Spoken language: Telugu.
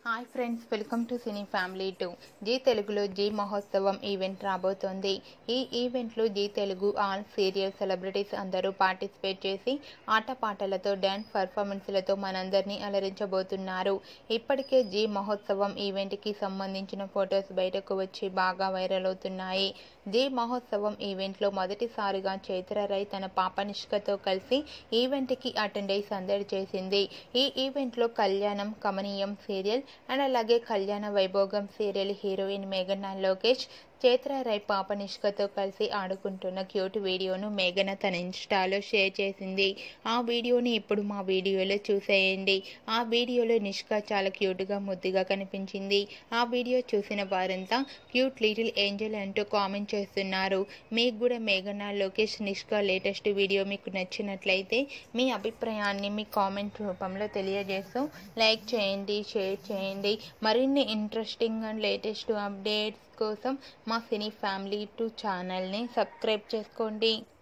hi friends welcome to cine family two Zee తెలుగులో జీ మహోత్సవం ఈవెంట్ రాబోతోంది ఈ ఈవెంట్లో Zee Telugu all serial celebrities అందరూ పార్టిసిపేట్ చేసి ఆటపాటలతో డ్యాన్స్ పర్ఫార్మెన్స్లతో మనందరినీ అలరించబోతున్నారు ఇప్పటికే జీ మహోత్సవం ఈవెంట్కి సంబంధించిన ఫొటోస్ బయటకు వచ్చి బాగా వైరల్ అవుతున్నాయి జీ మహోత్సవం ఈవెంట్లో మొదటిసారిగా చైత్ర రై తన పాప నిష్కతో కలిసి ఈవెంట్కి అటెండ్ అయి సందడి చేసింది ఈ ఈవెంట్లో కళ్యాణం కమనీయం సీరియల్ అండ్ అలాగే కళ్యాణ వైభోగం సీరియల్ హీరోయిన్ మేఘనా లోకేష్ చైత్ర రై పాప నిష్కతో కలిసి ఆడుకుంటున్న క్యూట్ వీడియోను మేఘన తన ఇన్స్టాలో షేర్ చేసింది ఆ వీడియోని ఇప్పుడు మా వీడియోలో చూసేయండి ఆ వీడియోలో నిష్క చాలా క్యూట్గా ముద్దుగా కనిపించింది ఆ వీడియో చూసిన వారంతా క్యూట్ లిటిల్ ఏంజల్ అంటూ కామెంట్ చేస్తున్నారు మీకు కూడా మేఘన లోకేష్ నిష్క లేటెస్ట్ వీడియో మీకు నచ్చినట్లయితే మీ అభిప్రాయాన్ని మీ కామెంట్ రూపంలో తెలియజేస్తూ లైక్ చేయండి షేర్ చేయండి మరిన్ని ఇంట్రెస్టింగ్ అండ్ లేటెస్ట్ అప్డేట్స్ కోసం మా సినీ ఫ్యామిలీ టూ ఛానల్ని సబ్స్క్రైబ్ చేసుకోండి